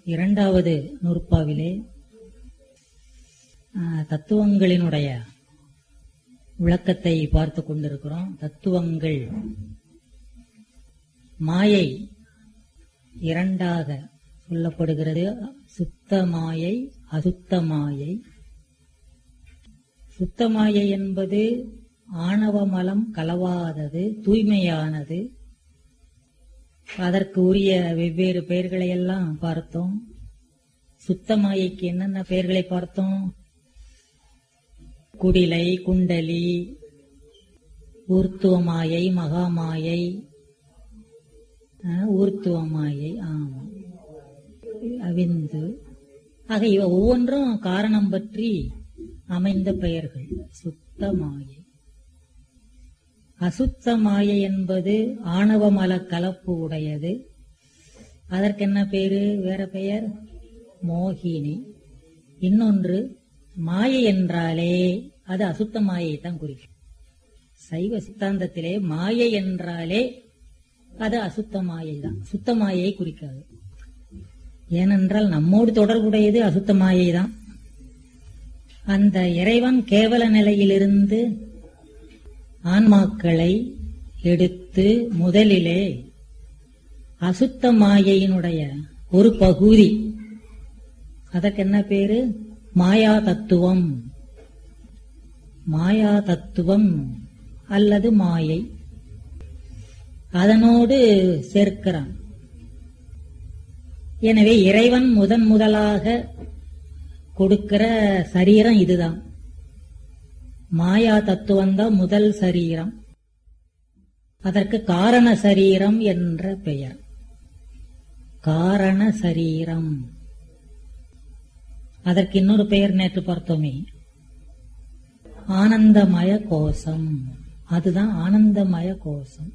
இரண்டாவது நூற்பாவிலே ஆ, தத்துவங்களினுடைய விளக்கத்தை பார்த்து கொண்டிருக்கிறோம் தத்துவங்கள் மாயை இரண்டாக சொல்லப்படுகிறது சுத்த மாயை அசுத்த மாயை சுத்த மாயை என்பது ஆணவ மலம் கலவாதது தூய்மையானது அதற்கு உரிய வெவ்வேறு பெயர்களை எல்லாம் பார்த்தோம் சுத்த மாயைக்கு என்னென்ன பெயர்களை பார்த்தோம் குடிலை குண்டலி ஊர்த்துவமாயை மகாமாயை அஹ், ஊர்த்துவமாயை ஆமா அவிந்து ஆக இவ ஒவ்வொன்றும் காரணம் பற்றி அமைந்த பெயர்கள் சுத்த மாயை அசுத்த மாயை என்பது ஆணவமல கலப்பு உடையது அதற்கு என்ன பேரு வேற பெயர் மோகினி இன்னொன்று மாயை என்றாலே அது அசுத்த மாயை தான் குறிக்கும் சைவ சித்தாந்தத்திலே மாயை என்றாலே அது அசுத்த மாயை தான் சுத்த மாயை குறிக்காது ஏனென்றால் நம்மோடு தொடர்புடையது அசுத்த மாயை தான் அந்த இறைவன் கேவல நிலையிலிருந்து ஆன்மாக்களை எடுத்து முதலிலே அசுத்த மாயையினுடைய ஒரு பகுதி அதற்கு என்ன பேரு மாயா தத்துவம் மாயா தத்துவம் அல்லது மாயை அதனோடு சேர்க்கிறான் எனவே இறைவன் முதன் முதலாக கொடுக்கிற சரீரம் இதுதான் மாயா தத்துவம் தான் முதல் சரீரம் அதற்கு காரண சரீரம் என்ற பெயர் காரண சரீரம் அதற்கு இன்னொரு பெயர் நேற்று பார்த்தோமே ஆனந்தமய கோஷம் அதுதான் ஆனந்தமய கோஷம்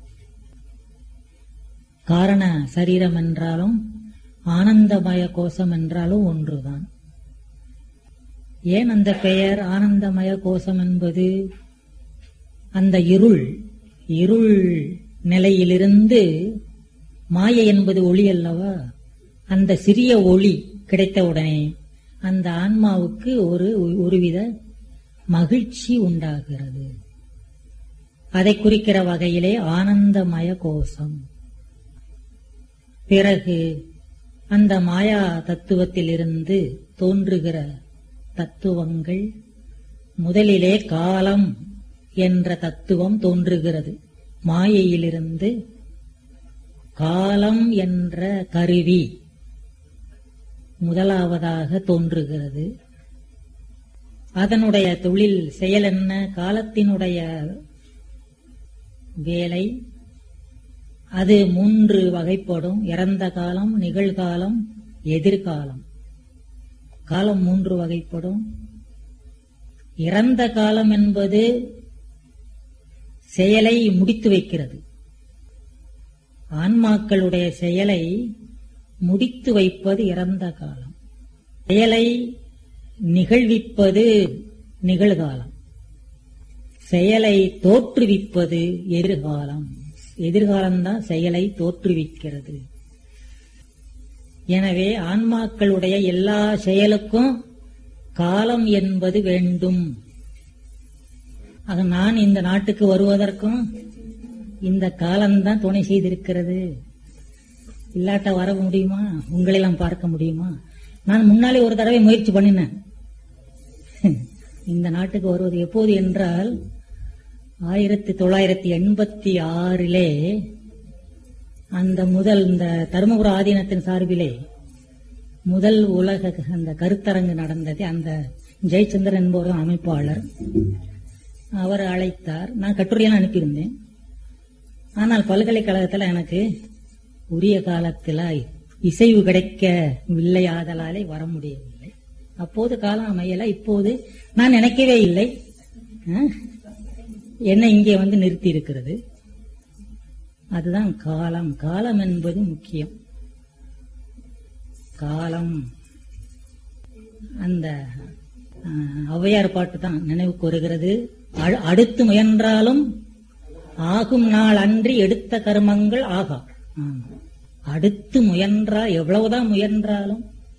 காரண சரீரம் என்றாலும் ஆனந்தமய கோஷம் என்றாலும் ஒன்றுதான் ஏன் அந்த பெயர் ஆனந்தமய கோஷம் என்பது அந்த இருள் இருள் நிலையிலிருந்து மாயை என்பது ஒளி அல்லவா அந்த சிறிய ஒளி கிடைத்தவுடனே அந்த ஆன்மாவுக்கு ஒரு ஒருவித மகிழ்ச்சி உண்டாகிறது அதை குறிக்கிற வகையிலே ஆனந்தமய கோஷம் பிறகு அந்த மாயா தத்துவத்திலிருந்து தோன்றுகிற தத்துவங்கள் முதலிலே காலம் என்ற தத்துவம் தோன்றுகிறது மாயையிலிருந்து காலம் என்ற கருவி முதலாவதாக தோன்றுகிறது அதனுடைய தொழில் செயல் என்ன காலத்தினுடைய வேலை அது மூன்று வகைப்படும் இறந்த காலம் நிகழ்காலம் எதிர்காலம் காலம் மூன்று வகைப்படும் இறந்த காலம் என்பது செயலை முடித்து வைக்கிறது ஆன்மாக்களுடைய செயலை முடித்து வைப்பது இறந்த காலம் செயலை நிகழ்விப்பது நிகழ்காலம் செயலை தோற்றுவிப்பது எதிர்காலம் எதிர்காலம்தான் செயலை தோற்றுவிக்கிறது எனவே ஆன்மாக்களுடைய எல்லா செயலுக்கும் காலம் என்பது வேண்டும் ஆக நான் இந்த நாட்டுக்கு வருவதற்கும் இந்த காலம்தான் துணை செய்திருக்கிறது இல்லாட்ட வர முடியுமா உங்களெல்லாம் பார்க்க முடியுமா நான் முன்னாலே ஒரு தடவை முயற்சி பண்ணினேன் இந்த நாட்டுக்கு வருவது எப்போது என்றால் ஆயிரத்தி தொள்ளாயிரத்தி எண்பத்தி ஆறிலே அந்த முதல் இந்த தருமபுர ஆதீனத்தின் சார்பிலே முதல் உலக அந்த கருத்தரங்கு நடந்தது அந்த ஜெயச்சந்திரன் என்பவர் அமைப்பாளர் அவர் அழைத்தார் நான் கட்டுரையெல்லாம் அனுப்பியிருந்தேன் ஆனால் பல்கலைக்கழகத்தில் எனக்கு உரிய காலத்தில் இசைவு கிடைக்கவில்லை ஆதலாலே வர முடியவில்லை அப்போது காலம் அமையல இப்போது நான் நினைக்கவே இல்லை ஆ? என்னை இங்கே வந்து நிறுத்தி இருக்கிறது அதுதான் காலம் காலம் என்பது முக்கியம் காலம் அந்த ஆ, ஔவையார் பாட்டு தான் நினைவுக்கு வருகிறது அ- அடுத்து முயன்றாலும் ஆகும் நாள் அன்றி எடுத்த கர்மங்கள் ஆகா ஆமா. அடுத்து முயன்றா எவ்வளவுதான் முயன்றாலும்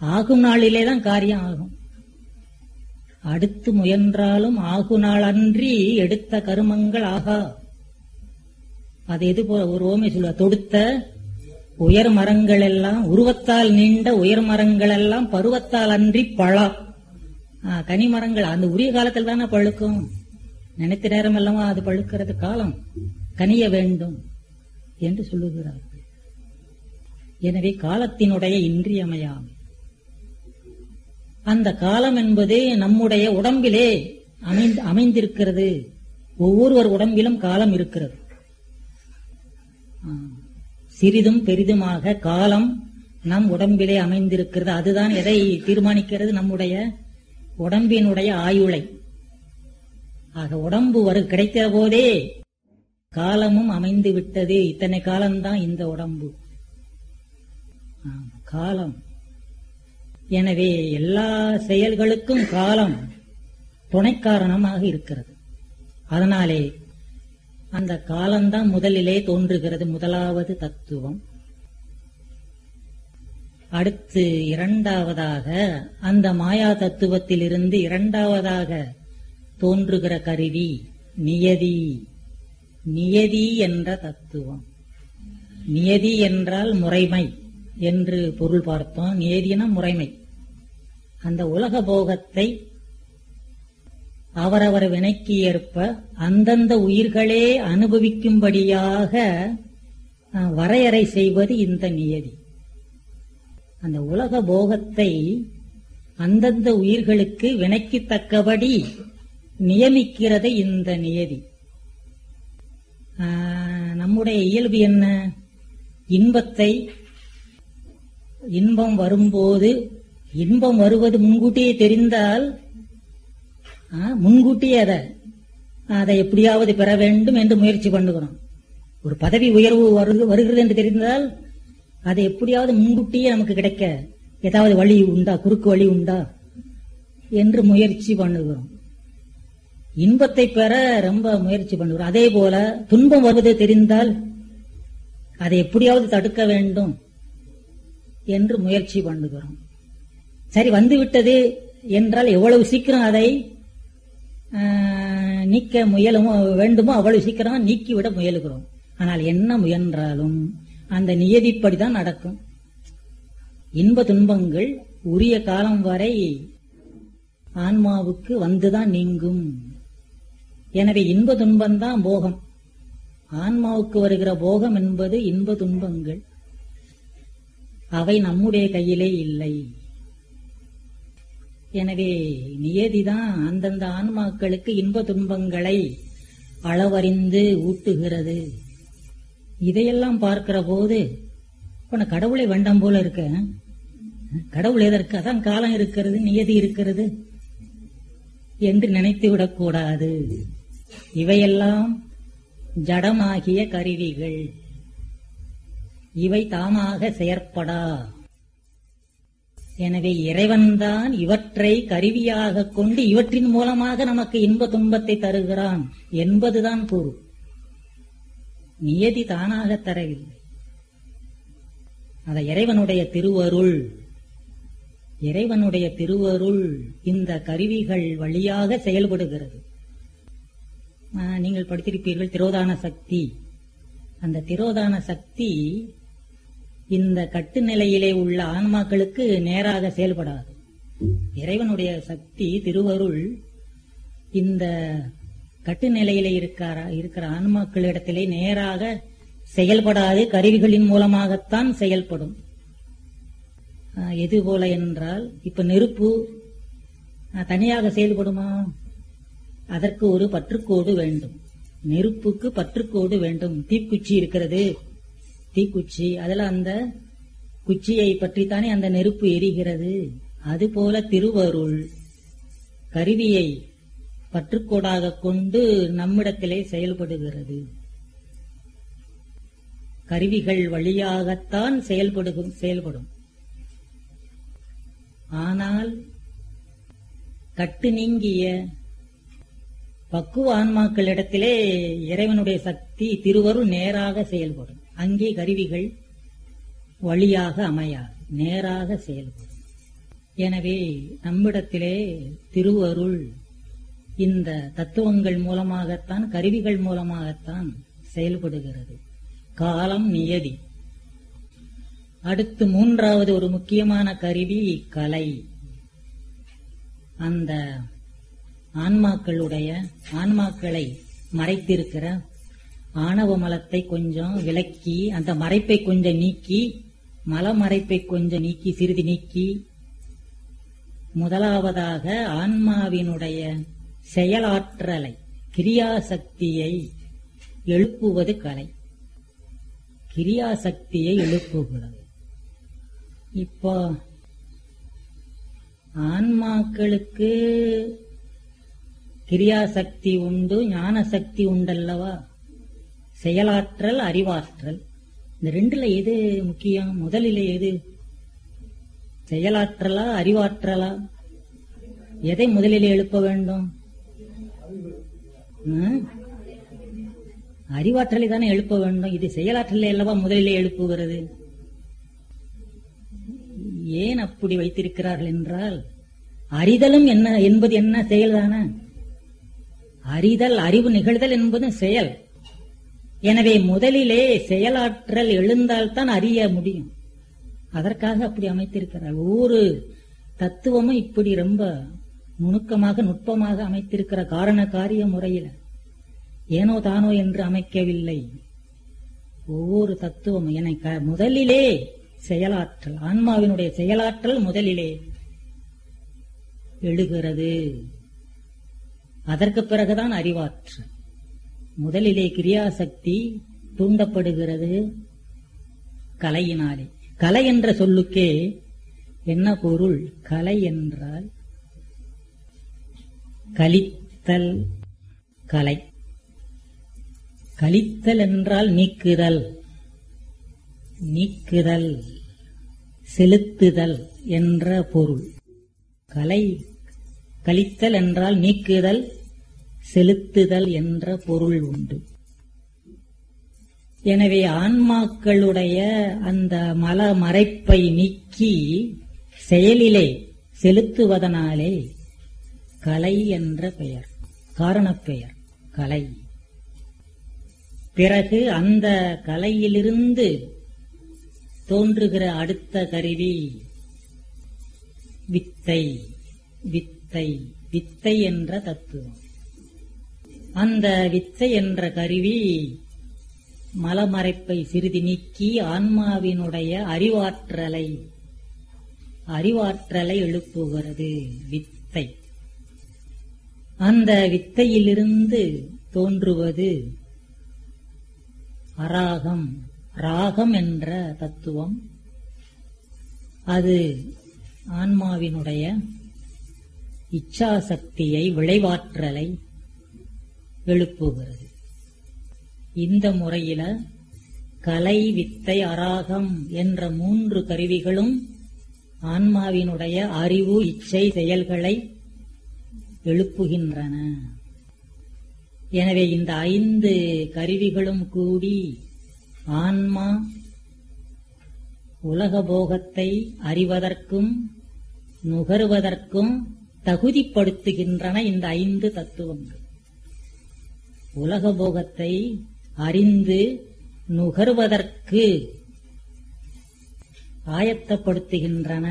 ஆகும் நாளிலே தான் காரியம் ஆகும் அடுத்து முயன்றாலும் ஆகு நாள் அன்றி எடுத்த கருமங்கள் ஆகா அது எது போல ஒரு ஓமை சொல்ல தொடுத்த உயர் மரங்கள் எல்லாம் உருவத்தால் நீண்ட உயர் மரங்கள் எல்லாம் பருவத்தால் அன்றி பழா ஆ, கனி மரங்கள் அந்த உரிய காலத்தில் தானே பழுக்கும் நினைத்த நேரம் அல்லவா அது பழுக்கிறது காலம் கனிய வேண்டும் என்று சொல்லுகிறார்கள் எனவே காலத்தினுடைய இன்றியமையாமை அந்த காலம் என்பது நம்முடைய உடம்பிலே அமைந்து அமைந்திருக்கிறது ஒவ்வொருவர் உடம்பிலும் காலம் இருக்கிறது ஆ, சிறிதும் பெரிதுமாக காலம் நம் உடம்பிலே அமைந்திருக்கிறது அதுதான் எதை தீர்மானிக்கிறது நம்முடைய உடம்பினுடைய ஆயுளை ஆக உடம்பு வரு கிடைக்கிற போதே காலமும் அமைந்து விட்டது இத்தனை காலம்தான் இந்த உடம்பு ஆம், காலம் எனவே எல்லா செயல்களுக்கும் காலம் துணை காரணமாக இருக்கிறது அதனாலே அந்த காலம்தான் முதலிலே தோன்றுகிறது முதலாவது தத்துவம் அடுத்து இரண்டாவதாக அந்த மாயா தத்துவத்திலிருந்து இரண்டாவதாக தோன்றுகிற கருவி நியதி நியதி என்ற தத்துவம் நியதி என்றால் முறைமை என்று பொருள் பார்த்தோம் நியதினா முறைமை அந்த உலக போகத்தை அவரவர் வினைக்கு ஏற்ப அந்தந்த உயிர்களே அனுபவிக்கும்படியாக அஹ், வரையறை செய்வது இந்த நியதி அந்த உலக போகத்தை அந்தந்த உயிர்களுக்கு வினைக்கு தக்கபடி நியமிக்கிறது இந்த நியதி ஆஹ், நம்முடைய இயல்பு என்ன இன்பத்தை இன்பம் வரும்போது இன்பம் வருவது முன்கூட்டியே தெரிந்தால் ஆ, முன்கூட்டியே அதை அதை எப்படியாவது பெற வேண்டும் என்று முயற்சி பண்ணுகிறோம் ஒரு பதவி உயர்வு வருது- வருகிறது என்று தெரிந்தால் அதை எப்படியாவது முன்கூட்டியே நமக்கு கிடைக்க ஏதாவது வழி உண்டா குறுக்கு வழி உண்டா என்று முயற்சி பண்ணுகிறோம் இன்பத்தை பெற ரொம்ப முயற்சி பண்ணுகிறோம் அதே போல துன்பம் வருவது தெரிந்தால் அதை எப்படியாவது தடுக்க வேண்டும் என்று முயற்சி பண்ணுகிறோம் சரி வந்துவிட்டது என்றால் எவ்வளவு சீக்கிரம் அதை ஆஹ், நீக்க முயலும் வேண்டுமோ அவ்வளவு சீக்கிரம் நீக்கிவிட முயலுகிறோம் ஆனால் என்ன முயன்றாலும் அந்த நியதிப்படிதான் நடக்கும் இன்ப துன்பங்கள் உரிய காலம் வரை ஆன்மாவுக்கு வந்துதான் நீங்கும் எனவே இன்ப துன்பம்தான் போகம் ஆன்மாவுக்கு வருகிற போகம் என்பது இன்ப துன்பங்கள் அவை நம்முடைய கையிலே இல்லை எனவே நியதிதான் அந்தந்த ஆன்மாக்களுக்கு இன்ப துன்பங்களை அளவறிந்து ஊட்டுகிறது இதையெல்லாம் பார்க்கிற போது இப்ப நான் கடவுளை வேண்டாம் போல இருக்க கடவுள் எதற்கு அதான் காலம் இருக்கிறது நியதி இருக்கிறது என்று நினைத்து விடக்கூடாது இவையெல்லாம் ஜடமாகிய கருவிகள் இவை தாமாக செயற்படா எனவே இறைவன்தான் இவற்றை கருவியாக கொண்டு இவற்றின் மூலமாக நமக்கு இன்ப துன்பத்தை தருகிறான் என்பதுதான் பொருள் நியதி தானாக தரவில்லை அத இறைவனுடைய திருவருள் இறைவனுடைய திருவருள் இந்த கருவிகள் வழியாக செயல்படுகிறது ஆ, நீங்கள் படித்திருப்பீர்கள் திரோதான சக்தி அந்த திரோதான சக்தி இந்த கட்டு நிலையிலே உள்ள ஆன்மாக்களுக்கு நேராக செயல்படாது இறைவனுடைய சக்தி திருவருள் இந்த கட்டு நிலையிலே இருக்கிற இருக்கிற ஆன்மாக்களிடத்திலே நேராக செயல்படாது கருவிகளின் மூலமாகத்தான் செயல்படும் ஆஹ், எது போல என்றால் இப்ப நெருப்பு ஆஹ், தனியாக செயல்படுமா அதற்கு ஒரு பற்றுக்கோடு வேண்டும் நெருப்புக்கு பற்றுக்கோடு வேண்டும் தீக்குச்சி இருக்கிறது தீக்குச்சி அதுல அந்த குச்சியை பற்றித்தானே அந்த நெருப்பு எரிகிறது அதுபோல திருவருள் கருவியை பற்றுக்கோடாக கொண்டு நம்மிடத்திலே செயல்படுகிறது கருவிகள் வழியாகத்தான் செயல்படுகும் செயல்படும் ஆனால் கட்டு நீங்கிய பக்குவ ஆன்மாக்களிடத்திலே இறைவனுடைய சக்தி திருவருள் நேராக செயல்படும் அங்கே கருவிகள் வழியாக அமையாது நேராக செயல்படும் எனவே நம்மிடத்திலே திருவருள் இந்த தத்துவங்கள் மூலமாகத்தான் கருவிகள் மூலமாகத்தான் செயல்படுகிறது காலம் நியதி அடுத்து மூன்றாவது ஒரு முக்கியமான கருவி கலை அந்த ஆன்மாக்களுடைய ஆன்மாக்களை மறைத்திருக்கிற ஆணவ மலத்தை கொஞ்சம் விலக்கி அந்த மறைப்பை கொஞ்சம் நீக்கி மல மறைப்பை கொஞ்சம் நீக்கி சிறிது நீக்கி முதலாவதாக ஆன்மாவினுடைய செயலாற்றலை கிரியாசக்தியை எழுப்புவது கலை கிரியாசக்தியை எழுப்புகிறது இப்போ ஆன்மாக்களுக்கு கிரியாசக்தி உண்டு ஞான சக்தி உண்டல்லவா செயலாற்றல் அறிவாற்றல் இந்த ரெண்டுல எது முக்கியம் முதலில் எது செயலாற்றலா அறிவாற்றலா எதை முதலில் எழுப்ப வேண்டும் ம்? அறிவாற்றலை தானே எழுப்ப வேண்டும் இது செயலாற்றலை அல்லவா முதலிலே எழுப்புகிறது ஏன் அப்படி வைத்திருக்கிறார்கள் என்றால் அறிதலும் என்ன என்பது என்ன செயல்தானே அறிதல் அறிவு நிகழ்தல் என்பது செயல் எனவே முதலிலே செயலாற்றல் எழுந்தால்தான் அறிய முடியும் அதற்காக அப்படி அமைத்திருக்கிறார் ஒவ்வொரு தத்துவமும் இப்படி ரொம்ப நுணுக்கமாக நுட்பமாக அமைத்திருக்கிற காரண காரிய முறையில ஏனோ தானோ என்று அமைக்கவில்லை ஒவ்வொரு தத்துவம் என க- முதலிலே செயலாற்றல் ஆன்மாவினுடைய செயலாற்றல் முதலிலே எழுகிறது அதற்கு பிறகுதான் அறிவாற்றல் முதலிலே கிரியாசக்தி தூண்டப்படுகிறது கலையினாலே கலை என்ற சொல்லுக்கே என்ன பொருள் கலை என்றால் கலித்தல் கலை கலித்தல் என்றால் நீக்குதல் நீக்குதல் செலுத்துதல் என்ற பொருள் கலை கலித்தல் என்றால் நீக்குதல் செலுத்துதல் என்ற பொருள் உண்டு எனவே ஆன்மாக்களுடைய அந்த மல மறைப்பை நீக்கி செயலிலே செலுத்துவதனாலே கலை என்ற பெயர் காரணப் பெயர் கலை பிறகு அந்த கலையிலிருந்து தோன்றுகிற அடுத்த கருவி வித்தை வித்தை வித்தை என்ற தத்துவம் அந்த வித்தை என்ற கருவி மலமறைப்பை சிறிது நீக்கி ஆன்மாவினுடைய அறிவாற்றலை அறிவாற்றலை எழுப்புகிறது வித்தை அந்த வித்தையிலிருந்து தோன்றுவது அராகம் ராகம் என்ற தத்துவம் அது ஆன்மாவினுடைய இச்சாசக்தியை விளைவாற்றலை எழுப்புகிறது இந்த முறையில கலை வித்தை அராகம் என்ற மூன்று கருவிகளும் ஆன்மாவினுடைய அறிவு இச்சை செயல்களை எழுப்புகின்றன எனவே இந்த ஐந்து கருவிகளும் கூடி ஆன்மா உலக போகத்தை அறிவதற்கும் நுகருவதற்கும் தகுதிப்படுத்துகின்றன இந்த ஐந்து தத்துவங்கள் உலக போகத்தை அறிந்து நுகர்வதற்கு ஆயத்தப்படுத்துகின்றன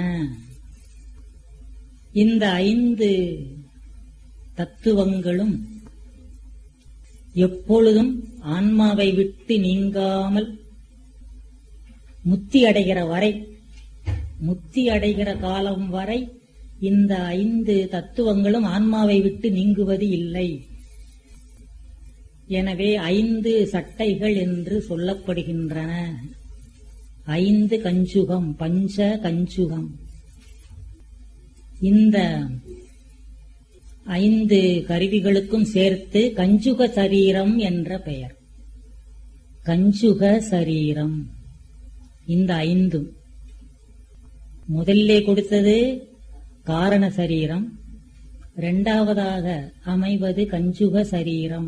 இந்த ஐந்து தத்துவங்களும் எப்பொழுதும் ஆன்மாவை விட்டு நீங்காமல் முத்தி அடைகிற வரை முத்தி அடைகிற காலம் வரை இந்த ஐந்து தத்துவங்களும் ஆன்மாவை விட்டு நீங்குவது இல்லை எனவே ஐந்து சட்டைகள் என்று சொல்லப்படுகின்றன ஐந்து கஞ்சுகம் பஞ்ச கஞ்சுகம் இந்த ஐந்து கருவிகளுக்கும் சேர்த்து கஞ்சுக சரீரம் என்ற பெயர் கஞ்சுக சரீரம் இந்த ஐந்தும் முதல்லே கொடுத்தது காரண சரீரம் இரண்டாவதாக அமைவது கஞ்சுக சரீரம்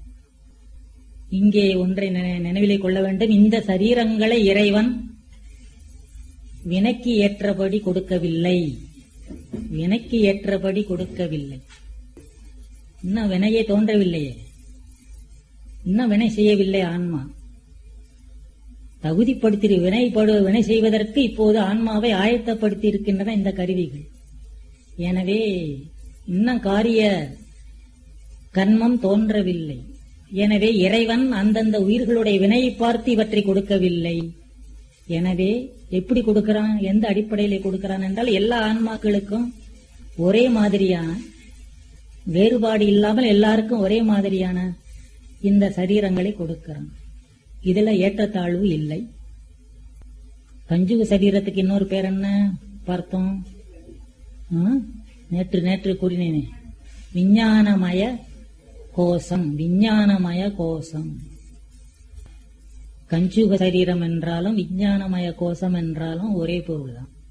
இங்கே ஒன்றை நினை- நினைவிலே கொள்ள வேண்டும் இந்த சரீரங்களை இறைவன் வினைக்கு ஏற்றபடி கொடுக்கவில்லை வினைக்கு ஏற்றபடி கொடுக்கவில்லை இன்னும் வினையே தோன்றவில்லையே இன்னும் வினை செய்யவில்லை ஆன்மா தகுதிப்படுத்தி வினைப்படு வினை செய்வதற்கு இப்போது ஆன்மாவை ஆயத்தப்படுத்தி இருக்கின்றன இந்த கருவிகள் எனவே இன்னும் காரிய கர்மம் தோன்றவில்லை எனவே இறைவன் அந்தந்த உயிர்களுடைய வினையை பார்த்து இவற்றை கொடுக்கவில்லை எனவே எப்படி கொடுக்கிறான் எந்த அடிப்படையிலே கொடுக்கிறான் என்றால் எல்லா ஆன்மாக்களுக்கும் ஒரே மாதிரியான வேறுபாடு இல்லாமல் எல்லாருக்கும் ஒரே மாதிரியான இந்த சரீரங்களை கொடுக்கிறான் இதுல ஏற்றத்தாழ்வு இல்லை கஞ்சுக சரீரத்துக்கு இன்னொரு பேர் என்ன பார்த்தோம் ஆ? நேற்று நேற்று கூறினேனே விஞ்ஞானமய கோஷம் விஞ்ஞானமய கோஷம் கஞ்சுக சரீரம் என்றாலும் விஞ்ஞானமய கோஷம் என்றாலும் ஒரே பொருள்தான்